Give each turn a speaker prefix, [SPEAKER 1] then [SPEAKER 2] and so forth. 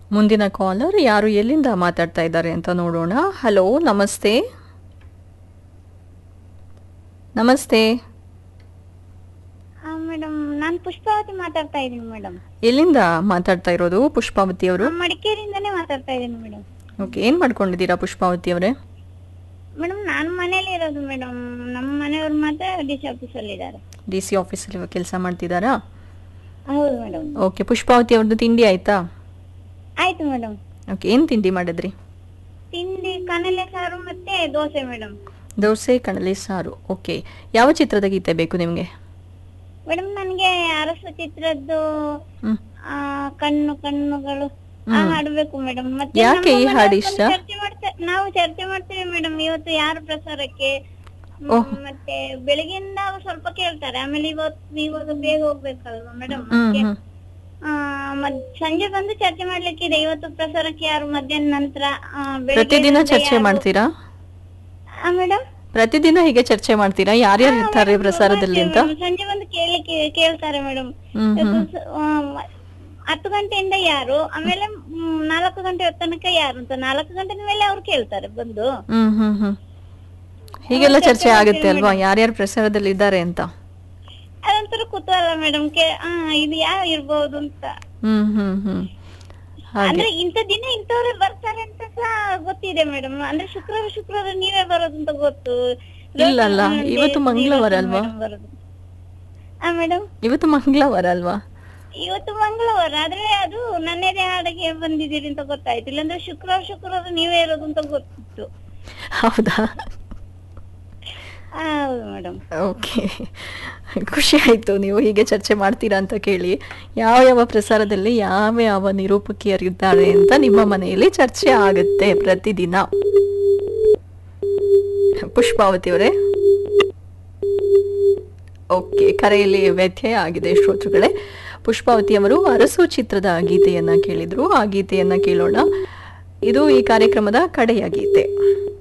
[SPEAKER 1] ಮುಂದಿನ ಕಾಲರ್ ಯಾರು ಎಲ್ಲಿಂದ ಮಾತಾಡ್ತಾ ಇದ್ದಾರೆ ಅಂತ ನೋಡೋಣ ಹಲೋ ನಮಸ್ತೆ ನಮಸ್ತೆ
[SPEAKER 2] ಮೇಡಮ್ ನಾನು ಪುಷ್ಪಾವತಿ ಮಾತಾಡ್ತಾ ಇದ್ದೀನಿ ಮೇಡಮ್
[SPEAKER 1] ಎಲ್ಲಿಂದ ಮಾತಾಡ್ತಾ ಇರೋದು ಪುಷ್ಪಾವತಿ ಅವರು
[SPEAKER 2] ಮಡಿಕೇರಿಯಿಂದನೇ ಮಾತಾಡ್ತಾ ಇದ್ದೀನಿ ಮೇಡಮ್
[SPEAKER 1] ಓಕೆ ಏನು ಮಾಡ್ಕೊಂಡಿದ್ದೀರಾ ಪುಷ್ಪಾವತಿ ಅವರೇ
[SPEAKER 2] ಮೇಡಮ್ ನಾನು ಮನೇಲಿ ಇರೋದು ಮೇಡಮ್ ನಮ್ಮ ಮನೆಯವ್ರು ಮಾತ್ರ ಡಿ ಸಿ ಆಫೀಸಲ್ಲಿ ಇದ್ದಾರೆ
[SPEAKER 1] ಡಿ ಸಿ ಆಫೀಸಲ್ಲಿ ಕೆಲಸ ಮಾಡ್ತಿದ್ದಾರಾ
[SPEAKER 2] ಹೌದು ಮೇಡಮ್
[SPEAKER 1] ಓಕೆ ಪುಷ್ಪಾವತಿ ಅವ್ರದ್ದು ತಿಂಡಿ ಆಯ್ತಾ
[SPEAKER 2] ಆಯ್ತು ಮೇಡಮ್
[SPEAKER 1] ಓಕೆ ಏನು ತಿಂಡಿ ಮಾಡಿದ್ರಿ
[SPEAKER 2] ತಿಂಡಿ ಕನಲೆ ಸಾರು ಮತ್ತೆ ದೋಸೆ ಮೇಡಮ್
[SPEAKER 1] ದೋಸೆ ಕಡಲೆ ಸಾರು ಓಕೆ ಯಾವ ಚಿತ್ರದ ಗೀತೆ ಬೇಕು ನಿಮಗೆ
[SPEAKER 2] ಮೇಡಮ್ ನನಗೆ ಅರಸು ಚಿತ್ರದ್ದು
[SPEAKER 1] ಹ್ಞೂ
[SPEAKER 2] ಆ, ಕಣ್ಣು ಕಣ್ಣುಗಳು ಆ ಹಾಡ್ಬೇಕು ಮೇಡಮ್ ಮತ್ತೆ
[SPEAKER 1] ಯಾಕೆ
[SPEAKER 2] ನಮ್ಮ
[SPEAKER 1] ಈ ಹಾಡು
[SPEAKER 2] ಮನೆಯವ್ರು
[SPEAKER 1] ಇಷ್ಟ?
[SPEAKER 2] ಬಂದು ಚರ್ಚೆ ಮಾಡ್ತಾ ನಾವು ಚರ್ಚೆ ಮಾಡ್ತೇವೆ ಮೇಡಮ್ ಇವತ್ತು ಯಾರ ಪ್ರಸಾರಕ್ಕೆ ಹ್ಮ್,
[SPEAKER 1] ಓಹ್.
[SPEAKER 2] ಮತ್ತೆ ಬೆಳಗ್ಗೆಯಿಂದ ಸ್ವಲ್ಪ ಕೇಳ್ತಾರೆ ಆಮೇಲೆ ಇವತ್ತು ಇವಾಗ ಬೇಗ ಹೋಗ್ಬೇಕಲ್ವಾ ಮೇಡಮ್
[SPEAKER 1] ಹ್ಮ್ ಹ್ಮ್
[SPEAKER 2] ಆ, ಮತ್ ಸಂಜೆ ಬಂದು ಚರ್ಚೆ ಮಾಡ್ಲಿಕ್ಕಿದೆ ಇವತ್ತು ಪ್ರಸಾರಕ್ಕೆ ಯಾರು ಮಧ್ಯಾಹ್ನ ನಂತರ ಆ, ಬೆಳಗ್ಗೆ
[SPEAKER 1] ಪ್ರತಿದಿನ
[SPEAKER 2] ನಂತರ
[SPEAKER 1] ಚರ್ಚೆ
[SPEAKER 2] ಯಾರು-
[SPEAKER 1] ಮಾಡ್ತೀರಾ
[SPEAKER 2] ಆ, ಮೇಡಮ್
[SPEAKER 1] ಪ್ರತಿದಿನ ಹೀಗೆ ಚರ್ಚೆ ಮಾಡ್ತೀರಾ ಯಾರ್ಯಾರು ಇರ್ತಾರೆ ಪ್ರಸಾರದಲ್ಲಿ ಅಂತ
[SPEAKER 2] ಮಾಡ್ತೀವಿ ಮೇಡಮ್. ಸಂಜೆ ಬಂದು ಕೇಳಲಿಕ್ಕೆ ಕೇಳ್ತಾರೆ ಮೇಡಮ್
[SPEAKER 1] ಹ್ಮ್ ಹ್ಮ್
[SPEAKER 2] ಹತ್ತು ಗಂಟೆಯಿಂದ ಯಾರು ಆಮೇಲೆ ಮ್, ನಾಲ್ಕು ಗಂಟೆ ಹೊತ್ತು ತನಕ ಯಾರು ಅಂತ ನಾಲ್ಕು ಗಂಟೆ ಮೇಲೆ ಅವ್ರು ಕೇಳ್ತಾರೆ ಬಂದು
[SPEAKER 1] ಹ್ಮ್ ಹ್ಮ್ ಹ್ಮ್ ಹೀಗೆಲ್ಲ ಚರ್ಚೆ ಆಗುತ್ತೆ ಅಲ್ವಾ ಯಾರ್ಯಾರು ಪ್ರಸಾರದಲ್ಲಿ ಇದ್ದಾರೆ ಅಂತ
[SPEAKER 2] ಅದೊಂಥರ ಕುತೂಹಲ ಮೇಡಮ್ ಕೇ ಆ ಇದು ಯಾವ ಇರ್ಬೋದು ಅಂತ
[SPEAKER 1] ಹ್ಮ್ ಹ್ಮ್ ಹ್ಮ್ ಹಾಗೆ
[SPEAKER 2] ಅಂದ್ರೆ ಇಂಥ ದಿನ ಇಂಥವ್ರೆ ಬರ್ತಾರೆ ಅಂತ ಸಹ ಗೊತ್ತಿದೆ ಮೇಡಮ್ ಅಂದ್ರೆ ಶುಕ್ರವಾರ ಶುಕ್ರವಾರ ನೀವೇ ಬರೋದು ಅಂತ ಗೊತ್ತು
[SPEAKER 1] ಇಲ್ಲ ಅಲ್ಲ,
[SPEAKER 2] ರೋಜ್-
[SPEAKER 1] ಇವತ್ತು
[SPEAKER 2] ದೇ-
[SPEAKER 1] ಮಂಗಳವಾರ
[SPEAKER 2] ದೇವಸ್ಥಾನ
[SPEAKER 1] ಅಲ್ವಾ?
[SPEAKER 2] madam ಬರೋದು. ಆ ಮೇಡಮ್
[SPEAKER 1] ಇವತ್ತು ಮಂಗಳವಾರ ಅಲ್ವಾ
[SPEAKER 2] ಇವತ್ತು ಮಂಗಳವಾರ ಆದ್ರೆ ಅದು ನನ್ನದೇ ಹಾಡಿಗೆ ಬಂದಿದ್ದೀರಿ ಅಂತ ಗೊತ್ತಾಯ್ತು ಇಲ್ಲಾಂದ್ರೆ ಶುಕ್ರವಾರ ಶುಕ್ರವಾರ ನೀವೇ ಇರೋದು ಅಂತ ಗೊತ್ತಿತ್ತು
[SPEAKER 1] ಹೌದಾ
[SPEAKER 2] ಆ, ಹೌದು ಮೇಡಮ್
[SPEAKER 1] ಓಕೆ ಖುಷಿ ಆಯಿತು ನೀವು ಹೀಗೆ ಚರ್ಚೆ ಮಾಡ್ತೀರಾ ಅಂತ ಕೇಳಿ ಯಾವ ಯಾವ ಪ್ರಸಾರದಲ್ಲಿ ಯಾವ ಯಾವ ನಿರೂಪಕಿಯರಿದ್ದಾರೆ ಅಂತ ನಿಮ್ಮ ಮನೆಯಲ್ಲಿ ಚರ್ಚೆ ಆಗುತ್ತೆ ಪ್ರತಿದಿನ ಪುಷ್ಪಾವತಿ ಅವರೇ ಓಕೆ ಕರೆಯಲ್ಲಿ ವ್ಯತ್ಯಯ ಆಗಿದೆ ಶ್ರೋತೃಗಳೇ ಪುಷ್ಪಾವತಿ ಅವರು ಅರಸು ಚಿತ್ರದ ಗೀತೆಯನ್ನ ಕೇಳಿದ್ರು ಆ ಗೀತೆಯನ್ನ ಕೇಳೋಣ ಇದು ಈ ಕಾರ್ಯಕ್ರಮದ ಕಡೆಯ ಗೀತೆ